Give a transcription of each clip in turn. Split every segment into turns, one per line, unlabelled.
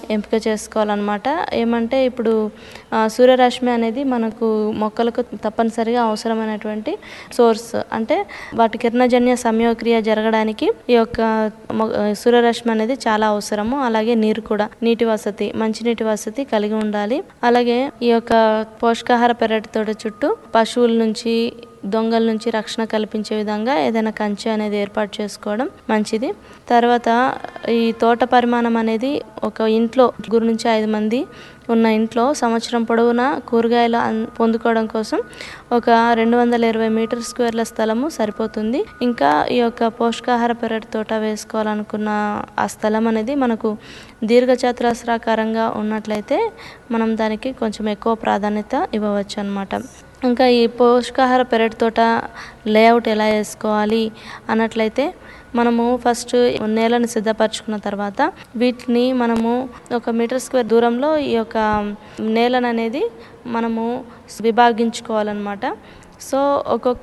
ఎంపిక చేసుకోవాలన్నమాట ఏమంటే ఇప్పుడు ఆ, సూర్యరశ్మి అనేది మనకు మొక్కలకు తప్పనిసరిగా అవసరమైనటువంటి సోర్స్ అంటే వాటి కిరణజన్య సంయోక్రియ జరగడానికి ఈ యొక్క మొ- సూర్యరశ్మి అనేది చాలా అవసరము అలాగే నీరు కూడా నీటి వసతి మంచినీటి వసతి కలిగి ఉండాలి అలాగే ఈ యొక్క పోషకాహార పెరటి తోట చుట్టూ పశువుల నుంచి దొంగల నుంచి రక్షణ కల్పించే విధంగా ఏదైనా కంచె అనేది ఏర్పాటు చేసుకోవడం మంచిది తర్వాత ఈ తోట పరిమాణం అనేది ఒక ఇంట్లో గురు నుంచి ఐదు మంది ఉన్న ఇంట్లో సంవత్సరం పొడవునా కూరగాయలు అన్- పొందుకోవడం కోసం ఒక రెండు వందల ఇరవై మీటర్ స్క్వేర్ల స్థలము సరిపోతుంది ఇంకా ఈ యొక్క పోషకాహార పెరటి తోట వేసుకోవాలనుకున్న ఆ స్థలం అనేది మనకు దీర్ఘచతురస్రాకారంగా ఉన్నట్లయితే మనం దానికి కొంచెం ఎక్కువ ప్రాధాన్యత ఇవ్వవచ్చు అనమాట ఇంకా ఈ పోషకాహార పెరటి తోట లేఅవుట్ ఎలా వేసుకోవాలి అన్నట్లయితే మనము ఫస్ట్ నేలను సిద్ధపరచుకున్న తర్వాత వీటిని మనము ఒక మీటర్ స్క్వేర్ దూరంలో ఈ యొక్క నేలను అనేది మనము విభాగించుకోవాలన్నమాట సో ఒక్కొక్క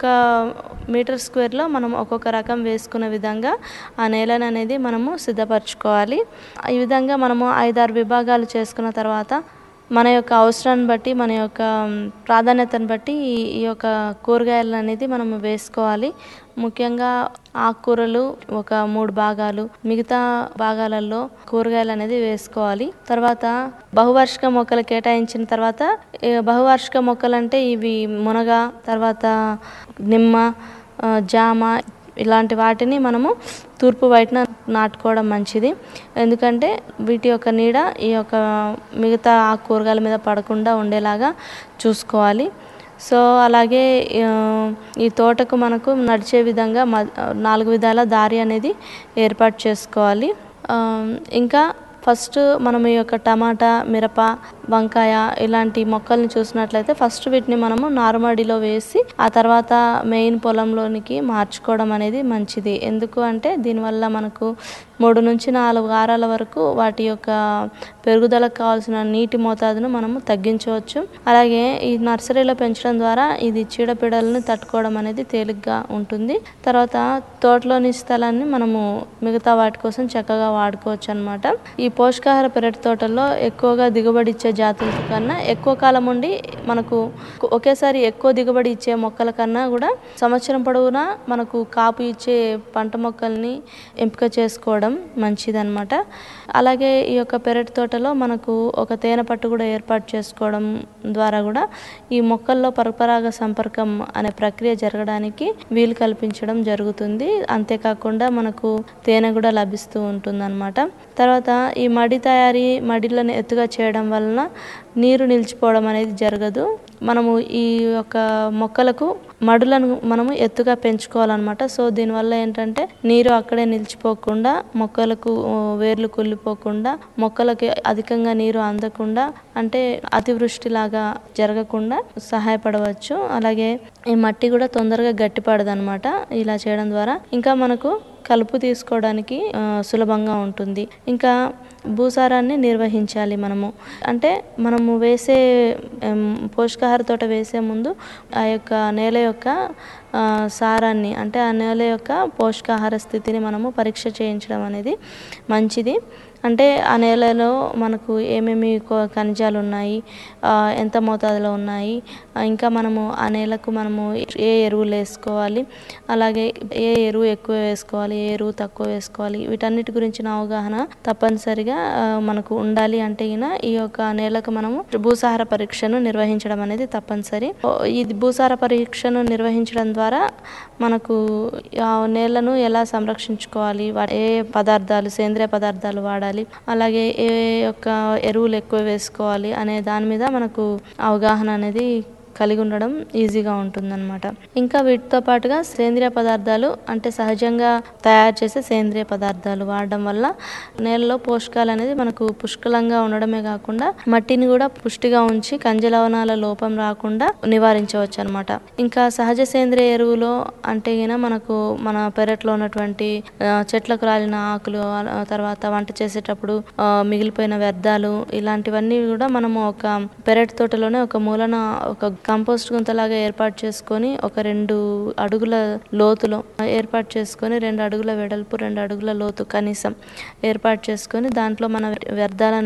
మీటర్ స్క్వేర్లో మనం ఒక్కొక్క రకం వేసుకునే విధంగా ఆ నేలను అనేది మనము సిద్ధపరచుకోవాలి ఈ విధంగా మనము ఐదారు విభాగాలు చేసుకున్న తర్వాత మన యొక్క అవసరాన్ని బట్టి మన యొక్క మ్, ప్రాధాన్యతను బట్టి ఈ ఈ యొక్క కూరగాయలు అనేది మనం వేసుకోవాలి ముఖ్యంగా ఆకుకూరలు ఒక మూడు భాగాలు మిగతా భాగాలలో కూరగాయలు అనేది వేసుకోవాలి తర్వాత బహువార్షిక మొక్కలు కేటాయించిన తర్వాత ఈ బహువార్షిక మొక్కలు అంటే ఇవి మునగ తర్వాత నిమ్మ ఆ, జామ ఇలాంటి వాటిని మనము తూర్పు వైపున నాటుకోవడం మంచిది ఎందుకంటే వీటి యొక్క నీడ ఈ యొక్క మిగతా ఆ కూరగాయల మీద పడకుండా ఉండేలాగా చూసుకోవాలి సో అలాగే ఆ, ఈ తోటకు మనకు నడిచే విధంగా మ- నాలుగు విధాల దారి అనేది ఏర్పాటు చేసుకోవాలి ఆ, ఇంకా ఫస్ట్ మనం ఈ యొక్క టమాటా మిరప వంకాయ ఇలాంటి మొక్కల్ని చూసినట్లయితే ఫస్ట్ వీటిని మనము నారుమడిలో వేసి ఆ తర్వాత మెయిన్ పొలంలోనికి మార్చుకోవడం అనేది మంచిది ఎందుకు అంటే దీనివల్ల మనకు మూడు నుంచి నాలుగు వారాల వరకు వాటి యొక్క పెరుగుదలకు కావాల్సిన నీటి మోతాదును మనము తగ్గించవచ్చు అలాగే ఈ నర్సరీలో పెంచడం ద్వారా ఇది చీడపీడలను తట్టుకోవడం అనేది తేలిగ్గా ఉంటుంది తర్వాత తోటలోని స్థలాన్ని మనము మిగతా వాటి కోసం చక్కగా వాడుకోవచ్చు అనమాట ఈ పోషకాహార పెరటి తోటల్లో ఎక్కువగా దిగుబడి ఇచ్చే జాతుల కన్నా ఎక్కువ కాలం ఉండి మనకు ఒకేసారి ఎక్కువ దిగుబడి ఇచ్చే మొక్కల కన్నా కూడా సంవత్సరం పొడవునా మనకు కాపు ఇచ్చే పంట మొక్కల్ని ఎంపిక చేసుకోవడం మంచిదన్నమాట అలాగే ఈ యొక్క పెరటి తోటలో మనకు ఒక తేనె పట్టు కూడా ఏర్పాటు చేసుకోవడం ద్వారా కూడా ఈ మొక్కల్లో పరపరాగ సంపర్కం అనే ప్రక్రియ జరగడానికి వీలు కల్పించడం జరుగుతుంది అంతేకాకుండా మనకు తేనె కూడా లభిస్తూ ఉంటుందన్నమాట తర్వాత ఈ మడి తయారీ మడిలను ఎత్తుగా చేయడం వలన నీరు నిలిచిపోవడం అనేది జరగదు మనము ఈ యొక్క మొక్కలకు మడులను మనము ఎత్తుగా పెంచుకోవాలన్నమాట సో దీనివల్ల ఏంటంటే నీరు అక్కడే నిలిచిపోకుండా మొక్కలకు ఆ, వేర్లు కుళ్ళిపోకుండా మొక్కలకి అధికంగా నీరు అందకుండా అంటే అతివృష్టి లాగా జరగకుండా సహాయపడవచ్చు అలాగే ఈ మట్టి కూడా తొందరగా గట్టిపడదు అనమాట ఇలా చేయడం ద్వారా ఇంకా మనకు కలుపు తీసుకోవడానికి ఆ, సులభంగా ఉంటుంది ఇంకా భూసారాన్ని నిర్వహించాలి మనము అంటే మనము వేసే ఎం, పోషకాహార తోట వేసే ముందు ఆ యొక్క నేల యొక్క ఆ, సారాన్ని అంటే ఆ నేల యొక్క పోషకాహార స్థితిని మనము పరీక్ష చేయించడం అనేది మంచిది అంటే ఆ నేలలో మనకు ఏమేమి కొ- ఖనిజాలు ఉన్నాయి ఆ, ఎంత మోతాదులో ఉన్నాయి ఆ, ఇంకా మనము ఆ నేలకు మనము ఏ ఎరువులు వేసుకోవాలి అలాగే ఏ ఎరువు ఎక్కువ వేసుకోవాలి ఏ ఎరువు తక్కువ వేసుకోవాలి వీటన్నిటి గురించిన అవగాహన తప్పనిసరిగా ఆ, మనకు ఉండాలి అంటే గిన ఈ యొక్క నేలకు మనము భూసార పరీక్షను నిర్వహించడం అనేది తప్పనిసరి ఓ, ఈ భూసార పరీక్షను నిర్వహించడం ద్వారా మనకు ఆ నేలను ఎలా సంరక్షించుకోవాలి వా- ఏ పదార్థాలు సేంద్రియ పదార్థాలు వాడాలి అలాగే ఏ యొక్క ఎరువులు ఎక్కువ వేసుకోవాలి అనే దాని మీద మనకు అవగాహన అనేది కలిగి ఉండడం ఈజీగా ఉంటుందన్నమాట ఇంకా వీటితో పాటుగా సేంద్రియ పదార్థాలు అంటే సహజంగా తయారు చేసే సేంద్రియ పదార్థాలు వాడడం వల్ల నేలలో పోషకాలు అనేది మనకు పుష్కలంగా ఉండడమే కాకుండా మట్టిని కూడా పుష్టిగా ఉంచి ఖనిజ లవణాల లోపం రాకుండా నివారించవచ్చు అనమాట ఇంకా సహజ సేంద్రియ ఎరువులో అంటే గిన మనకు మన పెరట్లో ఉన్నటువంటి ఆ, చెట్లకు రాలిన ఆకులు ఆ తర్వాత వంట చేసేటప్పుడు ఆ, మిగిలిపోయిన వ్యర్థాలు ఇలాంటివన్నీ కూడా మనము ఒక పెరటి తోటలోనే ఒక మూలన ఒక కంపోస్ట్ గుంతలాగా ఏర్పాటు చేసుకొని ఒక రెండు అడుగుల లోతులో ఏర్పాటు చేసుకొని రెండు అడుగుల వెడల్పు రెండు అడుగుల లోతు కనీసం ఏర్పాటు చేసుకొని దాంట్లో మన వ్యర్థాలను